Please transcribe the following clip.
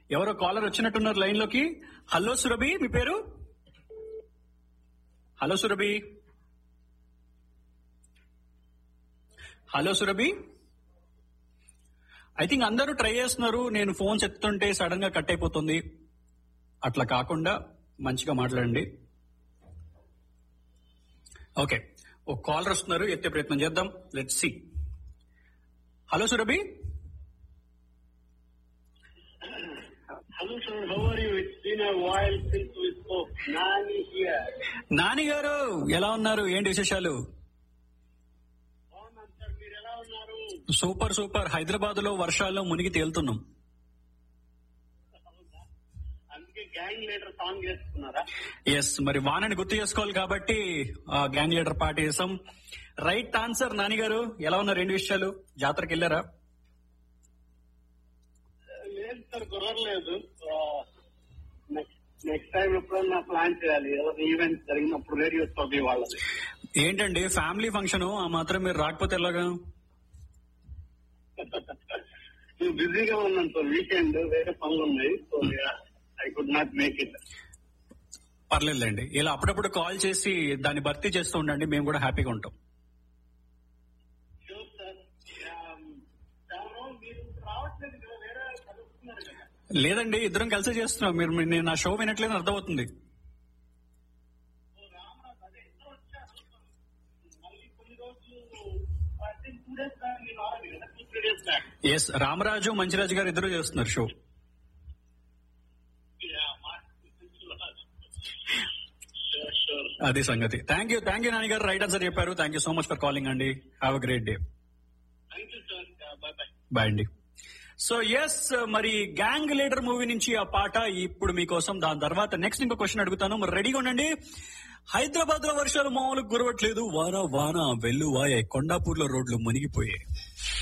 ఎవరో కాలర్ వచ్చినట్టున్నారు లైన్ లోకి హలో సురభి మీ పేరు hello Surabhi hello Surabhi I think అందరూ ట్రై చేస్తున్నారు నేను ఫోన్ చెప్తుంటే సడన్ గా కట్ అయిపోతుంది అట్లా కాకుండా మంచిగా మాట్లాడండి ఓకే ఓ కాలర్ వస్తున్నారు ఎత్తే ప్రయత్నం చేద్దాం let see hello Surabhi Hello, sir. How are you? It's been a while since we spoke. Nani here. Nani garu ఎలా ఉన్నారు ఏంటి విశేషాలు బాగున్నాను సార్ మీరు ఎలా ఉన్నారు సూపర్ సూపర్ హైదరాబాద్ లో వర్షాల్లో మునిగి తేలుతున్నాం అందుకే గ్యాంగ్ లీడర్ సాంగ్ వేసుకున్నారా ఎస్ మరి వానని గుర్తు చేసుకోవాలి కాబట్టి ఆ గ్యాంగ్ లీడర్ పార్టీ చేసాం రైట్ ఆన్సర్ నాని గారు ఎలా ఉన్నారు రెండు విషయాలు జాతరకి వెళ్ళారా లేదు సార్ కుదరలేదు నెక్స్ట్ టైం ఎప్పుడన్నా ప్లాన్ చేయాలి ఏదైనా ఈవెంట్ జరిగినప్పుడు రేడియో స్టోరీ వాళ్ళది ఏంటండి ఫ్యామిలీ ఫంక్షన్ ఆ మాత్రం మీరు రాకపోతే ఎలాగా నేను బిజీగా ఉన్నాను సార్ వీకెండ్ వేరే పనులు ఉన్నాయి so I could not make it పర్లేదులేండి ఇలా అప్పుడప్పుడు కాల్ చేసి దాన్ని భర్తీ చేస్తూ ఉండండి మేము కూడా హ్యాపీగా ఉంటాం షూర్ సార్ మీరు రావట్లేదు కదా వేరే కలుస్తున్నారు కదా లేదండి ఇద్దరం కలిసి చేస్తున్నాం మీరు మీరు- నేను నా షో వినట్లేదు అర్థమవుతుంది రామరాజు అదే ఎక్కడ వచ్చారు మళ్ళీ కొన్ని రోజులు టూ డేస్ బ్యాక్ నేను ఆడదు కదా two three days back yes Ramaraju Manchiraju garu ఇద్దరు చేస్తున్నారు షో షూర్ షూర్ అది సంగతి thank you thank you Nani garu right answer చెప్పారు thank you so much for calling అండి have a great day thank you sir bye bye bye అండి సో ఎస్ మరి gang leader movie నుంచి ఆ పాట ఇప్పుడు మీకోసం దాని తర్వాత నెక్స్ట్ ఇంకో క్వశ్చన్ అడుగుతాను మరి రెడీగా ఉండండి హైదరాబాద్ లో వర్షాలు మామూలు కురవట్లేదు వాన వాన వెల్లువాయ కొండాపూర్ లో రోడ్లు మునిగిపోయాయి